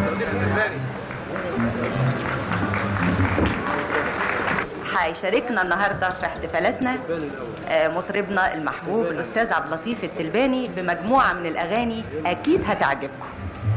هيشاركنا النهارده في احتفالاتنا آه، مطربنا المحبوب الاستاذ عبد اللطيف التلباني بمجموعه من الاغاني اكيد هتعجبكم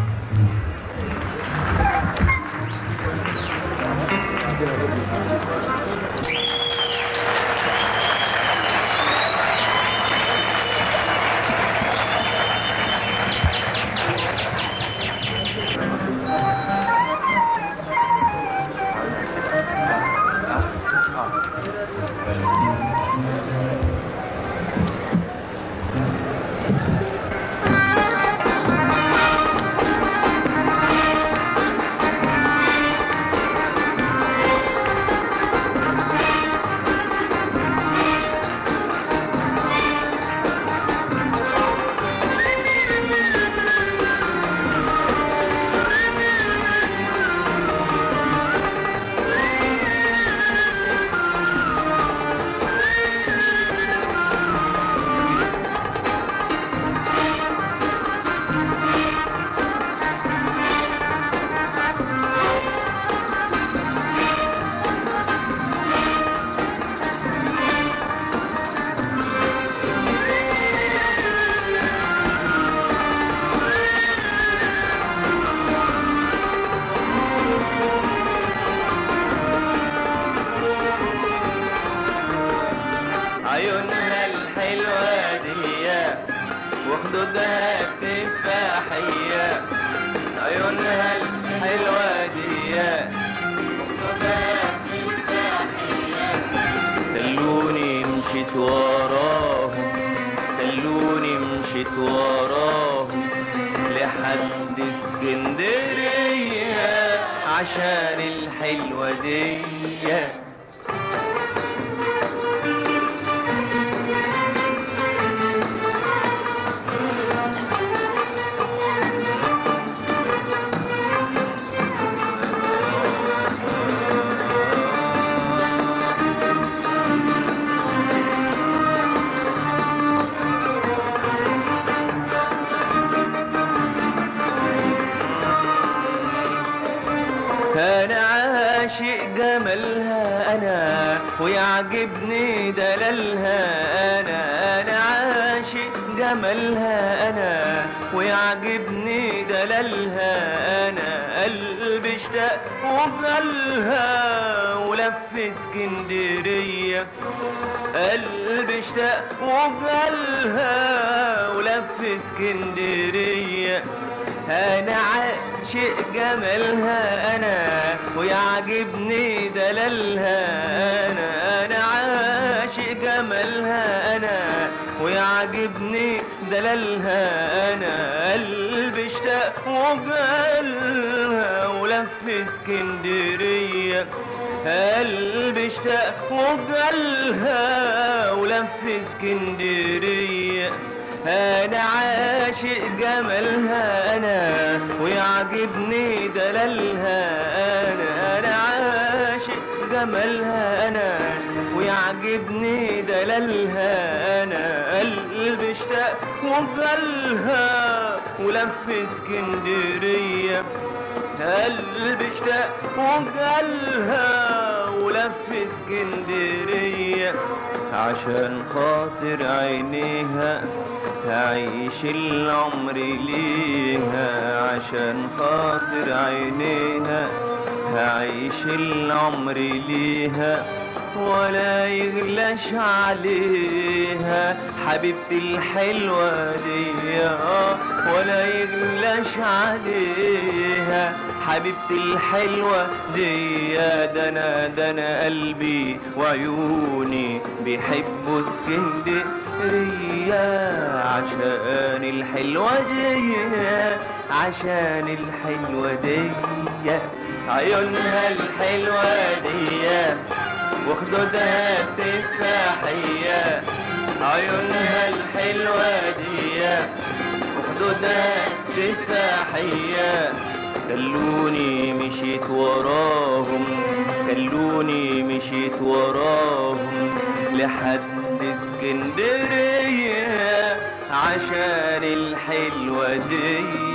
عيونها الحلوة دي وخدودها التفاحية عيونها الحلوة دي وخدودها التفاحية دلوني مشيت وراهم دلوني مشيت وراهم لحد اسكندرية عشان الحلوة دي انا عاشق جمالها انا ويعجبني دلالها انا انا عاشق جمالها انا ويعجبني دلالها انا قلبي اشتاق وجالها ولف اسكندريه قلبي اشتاق وجالها ولف اسكندريه انا عاشق جمالها انا ويعجبني دلالها انا انا عاشق جمالها انا ويعجبني دلالها انا قلبي اشتاق وجالها ولف اسكندريه قلبي اشتاق وجالها ولف اسكندريه انا عاشق جمالها انا ويعجبني دلالها انا انا عاشق جمالها انا ويعجبني دلالها انا قلبي اشتاق وجالها ولف اسكندريه قلبي اشتاق وجالها ولف اسكندريه عشان خاطر عينيها هعيش العمر ليها عشان خاطر عينيها هعيش العمر ليها ولا يغلاش عليها حبيبتي الحلوة دي آه، ولا يغلاش عليها حبيبتي الحلوة دي ده انا ده انا قلبي وعيوني بيحبوا اسكندرية عشان الحلوة دي عشان الحلوة دي عيونها الحلوة دي وخدودها التفاحية عيونها الحلوة دي وخدودها التفاحية خلوني مشيت وراهم خلوني مشيت وراهم لحد اسكندرية عشان الحلوة دي